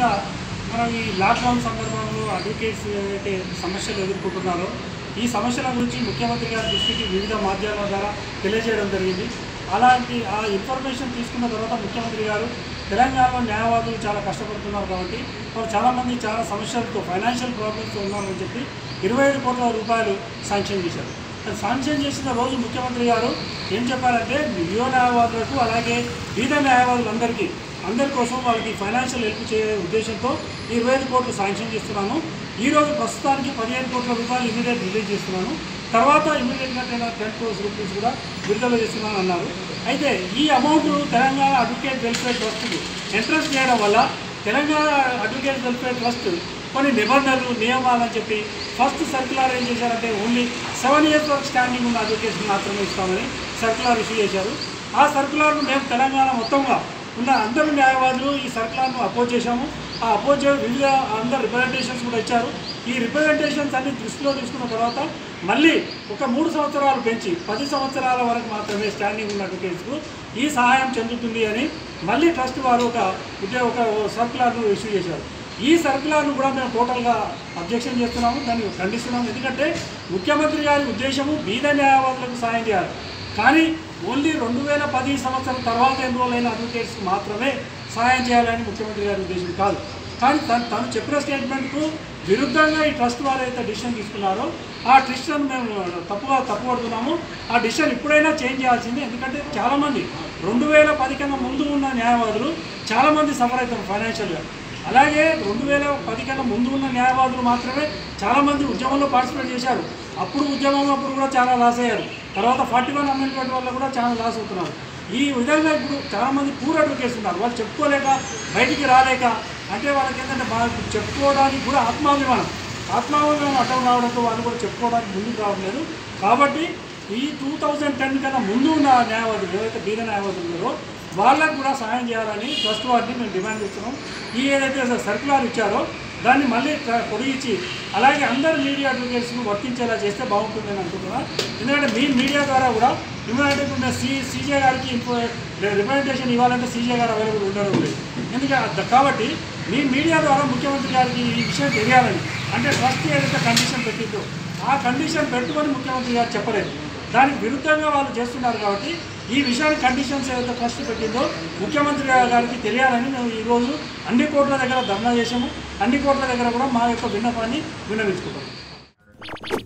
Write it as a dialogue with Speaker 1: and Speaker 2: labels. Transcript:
Speaker 1: ముఖ్యంగా మనం ఈ లాక్డౌన్ సందర్భంలో అడ్వకేట్స్ ఏదైతే సమస్యలు ఎదుర్కొంటున్నారో ఈ సమస్యల గురించి ముఖ్యమంత్రి గారి దృష్టికి వివిధ మాధ్యమాల ద్వారా తెలియజేయడం జరిగింది అలాంటి ఆ ఇన్ఫర్మేషన్ తీసుకున్న తర్వాత ముఖ్యమంత్రి గారు తెలంగాణలో న్యాయవాదులు చాలా కష్టపడుతున్నారు కాబట్టి వాళ్ళు చాలామంది చాలా సమస్యలతో ఫైనాన్షియల్ ప్రాబ్లమ్స్ ఉన్నారని చెప్పి ఇరవై ఐదు కోట్ల రూపాయలు శాంక్షన్ చేశారు అది శాంక్షన్ చేసిన రోజు ముఖ్యమంత్రి గారు ఏం చెప్పారంటే యువ న్యాయవాదులకు అలాగే బీద న్యాయవాదులందరికీ అందరి కోసం వాళ్ళకి ఫైనాన్షియల్ హెల్ప్ చేసే ఉద్దేశంతో ఈ ఇరవై ఐదు కోట్లు శాంక్షన్ చేస్తున్నాను ఈ రోజు ప్రస్తుతానికి పదిహేను కోట్ల రూపాయలు ఇమీడియట్ రిలీజ్ చేస్తున్నాను తర్వాత ఇమీడియట్గా నేను టెన్ క్రోర్స్ రూపీస్ కూడా విడుదల చేస్తున్నాను అన్నారు అయితే ఈ అమౌంట్ తెలంగాణ అడ్వకేట్ వెల్ఫేర్ ట్రస్ట్కి ఎంట్రెస్ట్ చేయడం వల్ల తెలంగాణ అడ్వకేట్ వెల్ఫేర్ ట్రస్ట్ కొన్ని నిబంధనలు నియమాలని చెప్పి ఫస్ట్ సర్క్యులర్ ఏం చేశారంటే ఓన్లీ సెవెన్ ఇయర్స్ వరకు స్టాండింగ్ ఉన్న అడ్వకేట్స్ మాత్రమే ఇస్తామని సర్క్యులర్ ఇష్యూ చేశారు ఆ సర్క్యులర్ను మేము తెలంగాణ మొత్తంగా ఉన్న అందరు న్యాయవాదులు ఈ సర్క్యులర్ను అపోజ్ చేశాము ఆ అపోజ్ చే- వివిధ అందరు రిప్రజెంటేషన్స్ కూడా ఇచ్చారు ఈ రిప్రజెంటేషన్స్ అన్ని దృష్టిలో తీసుకున్న తర్వాత మళ్ళీ ఒక మూడు సంవత్సరాలు పెంచి పది సంవత్సరాల వరకు మాత్రమే స్టాండింగ్ ఉన్న అడ్వకేట్స్కు ఈ సహాయం చెందుతుంది అని మళ్ళీ ట్రస్ట్ వారు ఒక ఉద్యోగ ఒక సర్క్యులర్ను ఇష్యూ చేశారు ఈ సర్క్యులర్ను కూడా మేము టోటల్గా అబ్జెక్షన్ చేస్తున్నాము దాన్ని ఖండిస్తున్నాము ఎందుకంటే ముఖ్యమంత్రి గారి ఉద్దేశము బీద న్యాయవాదులకు సాయం చేయాలి కానీ ఓన్లీ రెండు వేల పది సంవత్సరం తర్వాత ఎన్రోల్ అయిన అడ్వకేట్స్కి మాత్రమే సహాయం చేయాలని ముఖ్యమంత్రి గారి ఉద్దేశం కాదు కానీ తను తను చెప్పిన స్టేట్మెంట్కు విరుద్ధంగా ఈ ట్రస్ట్ వారు అయితే డిసిషన్ తీసుకున్నారో ఆ డిసిషన్ మేము తప్పుగా తప్పుపడుతున్నాము ఆ డిసిషన్ ఇప్పుడైనా చేంజ్ చేయాల్సింది ఎందుకంటే చాలామంది రెండు వేల పది కన్నా ముందు ఉన్న న్యాయవాదులు చాలామంది సఫర్ అవుతారు ఫైనాన్షియల్గా అలాగే రెండు వేల పది కన్నా ముందు ఉన్న న్యాయవాదులు మాత్రమే చాలామంది ఉద్యమంలో పార్టిసిపేట్ చేశారు అప్పుడు ఉద్యమం అప్పుడు కూడా చాలా లాస్ అయ్యారు తర్వాత ఫార్టీ వన్ అమెండ్మెంట్ వల్ల కూడా చాలా లాస్ అవుతున్నారు ఈ విధంగా ఇప్పుడు చాలామంది పూర్ అడ్వకేట్స్ ఉన్నారు వాళ్ళు చెప్పుకోలేక బయటికి రాలేక అంటే వాళ్ళకి ఏంటంటే బాగా చెప్పుకోవడానికి కూడా ఆత్మాభిమానం ఆత్మాభిమానం అడ్డం రావడంతో వాళ్ళు కూడా చెప్పుకోవడానికి ముందుకు రావట్లేదు కాబట్టి ఈ టూ థౌజండ్ టెన్ కన్నా ముందు ఉన్న న్యాయవాదులు ఏవైతే బీద న్యాయవాదులు ఉన్నారో వాళ్ళకు కూడా సహాయం చేయాలని ట్రస్ట్ వారిని మేము డిమాండ్ చేస్తున్నాం ఈ ఏదైతే సర్కులర్ ఇచ్చారో దాన్ని మళ్ళీ ట- పొడిగించి అలాగే అందరు మీడియా అడ్వకేట్స్ను వర్తించేలా చేస్తే బాగుంటుందని అనుకుంటున్నాను ఎందుకంటే మీ మీడియా ద్వారా కూడా ఇమీడియట్గా ఉన్న సి సీజే గారికి ఇన్ఫో రిప్రజెంటేషన్ ఇవ్వాలంటే సీజే గారు అవైలబుల్ ఉండడం లేదు ఎందుకంటే కాబట్టి మీ మీడియా ద్వారా ముఖ్యమంత్రి గారికి ఈ విషయం తెలియాలని అంటే ట్రస్ట్ ఏదైతే కండిషన్ పెట్టిందో ఆ కండిషన్ పెట్టుకొని ముఖ్యమంత్రి గారు చెప్పలేదు దానికి విరుద్ధంగా వాళ్ళు చేస్తున్నారు కాబట్టి ఈ విషయాన్ని కండిషన్స్ ఏదైతే ట్రస్ట్ పెట్టిందో ముఖ్యమంత్రి గారికి తెలియాలని మేము ఈరోజు అన్ని కోట్ల దగ్గర ధర్నా చేసాము అన్ని కోట్ల దగ్గర కూడా మా యొక్క విన్నపాన్ని విన్నవించుకుంటాం